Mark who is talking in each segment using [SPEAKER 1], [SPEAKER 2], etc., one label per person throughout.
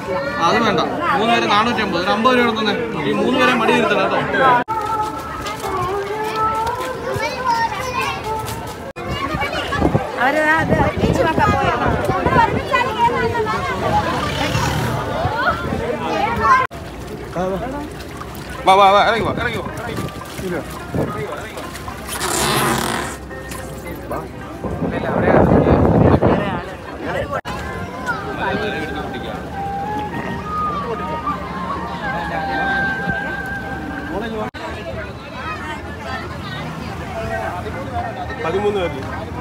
[SPEAKER 1] അത് വേണ്ട മൂന്ന് പേര് നാനൂറ്റി അമ്പത് ഒരു അമ്പത് രൂപ തന്നെ ഈ മൂന്ന് പേരെ മടി ഇരുത്തണം കേട്ടോ
[SPEAKER 2] അവര് അത് ബീച്ച് നോക്കാൻ പോയത്
[SPEAKER 1] വാ വാ വാ ഇറങ്ങി വാ ഇറങ്ങി വാ പതിമൂന്ന് പേര്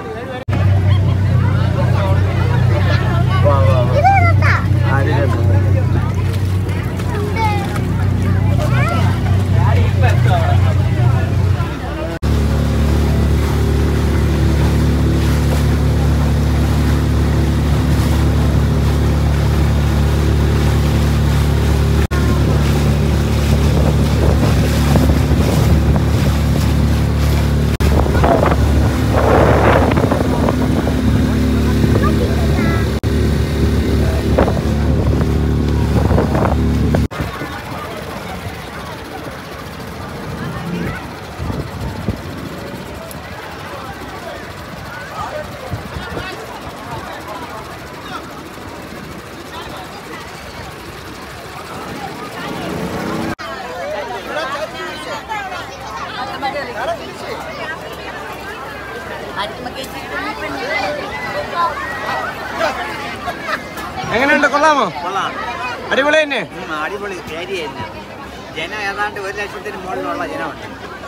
[SPEAKER 1] എങ്ങനെയുണ്ട് കൊള്ളാമോ
[SPEAKER 3] കൊള്ളാം
[SPEAKER 1] അടിപൊളി തന്നെ
[SPEAKER 3] ഉം, അടിപൊളി ഏരിയ തന്നെ ജനം ഏതാണ്ട് ഒരു ലക്ഷത്തിന് മുകളിലുള്ള ജനമുണ്ട്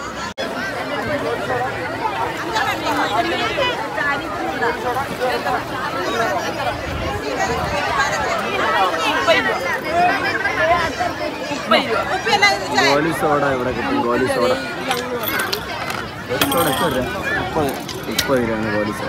[SPEAKER 4] ഗോലി സോഡ ഇവിടെ കിട്ടും ഗോലി സോഡ ഗോലി സോഡ എത്ര രൂപ മുപ്പത് മുപ്പത് രൂപയാണ് ഗോലി സോഡ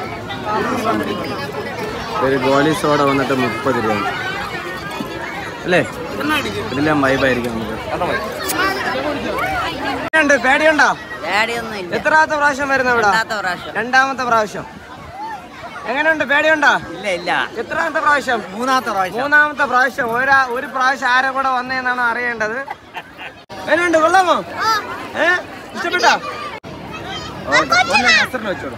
[SPEAKER 4] ഒരു ഗോലി സോഡ വന്നിട്ട് മുപ്പത് രൂപ അല്ലേ ഇതിലെല്ലാം വൈബായിരിക്കും നമുക്ക്
[SPEAKER 1] എങ്ങനെയുണ്ട് പേടിയുണ്ടോ
[SPEAKER 5] പേടിയൊന്നും ഇല്ല
[SPEAKER 1] എത്രാമത്തെ പ്രാവശ്യം വരുന്ന ഇവിടെ
[SPEAKER 5] രണ്ടാമത്തെ പ്രാവശ്യം
[SPEAKER 1] രണ്ടാമത്തെ പ്രാവശ്യം എങ്ങനെയുണ്ട് പേടിയുണ്ടോ
[SPEAKER 3] ഇല്ല ഇല്ല
[SPEAKER 1] എത്രാമത്തെ പ്രാവശ്യം
[SPEAKER 3] മൂന്നാമത്തെ പ്രാവശ്യം
[SPEAKER 1] മൂന്നാമത്തെ പ്രാവശ്യം ഒരാ ഒരു പ്രാവശ്യം ആരെ കൂടെ വന്നേന്നാണ് അറിയേണ്ടത് എങ്ങനെയുണ്ട് കൊള്ളാമോ ഏ ഇഷ്ടപ്പെട്ടോ ഒന്ന് നസറിന് വെച്ചോളൂ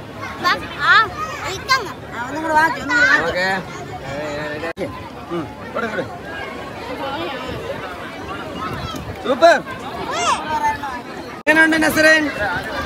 [SPEAKER 1] ഓക്കെ സൂപ്പർ എങ്ങനെയുണ്ട് നസറേൻ